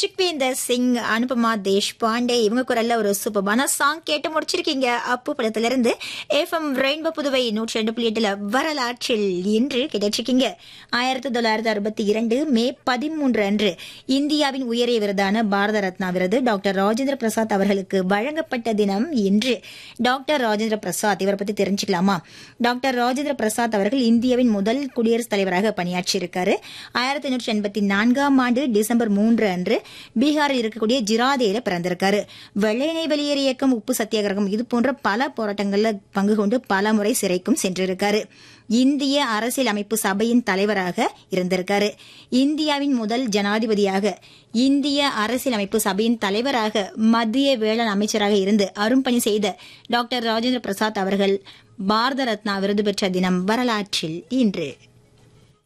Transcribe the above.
சுக்வீந்தர் சிங் அனுபமா தேஷ்பாண்டே இவங்க குரல்ல ஒரு சூப்பரான சாங் கேட்டு முடிச்சிருக்கீங்க அப்பு படத்துல இருந்து எஃப்எம் ரெயின்போ புதுவை நூற்றி ரெண்டு புள்ளி எட்டுல வரலாற்றில் இன்று கிடைச்சிருக்கீங்க ஆயிரத்தி தொள்ளாயிரத்தி அறுபத்தி இரண்டு மே பதிமூன்று அன்று இந்தியாவின் உயரிய விருதான பாரத ரத்னா விருது டாக்டர் ராஜேந்திர பிரசாத் அவர்களுக்கு வழங்கப்பட்ட தினம் இன்று டாக்டர் ராஜேந்திர பிரசாத் இவரை பத்தி தெரிஞ்சுக்கலாமா டாக்டர் ராஜேந்திர பிரசாத் அவர்கள் இந்தியாவின் முதல் குடியரசுத் தலைவராக பணியாற்றியிருக்காரு ஆயிரத்தி எண்ணூற்றி எண்பத்தி நான்காம் ஆண்டு டிசம்பர் மூன்று அன்று பீகாரில் இருக்கக்கூடிய ஜிராதேல பிறந்திருக்காரு வெள்ளையனை வெளியேறு இயக்கம் உப்பு சத்தியாகிரகம் இது போன்ற பல போராட்டங்கள்ல பங்கு கொண்டு பல முறை சிறைக்கும் சென்றிருக்காரு இந்திய அரசியல் அமைப்பு சபையின் தலைவராக இருந்திருக்காரு இந்தியாவின் முதல் ஜனாதிபதியாக இந்திய அரசியல் அமைப்பு சபையின் தலைவராக மத்திய வேளாண் அமைச்சராக இருந்து அரும்பணி செய்த டாக்டர் ராஜேந்திர பிரசாத் அவர்கள் பாரத ரத்னா விருது பெற்ற தினம் வரலாற்றில் இன்று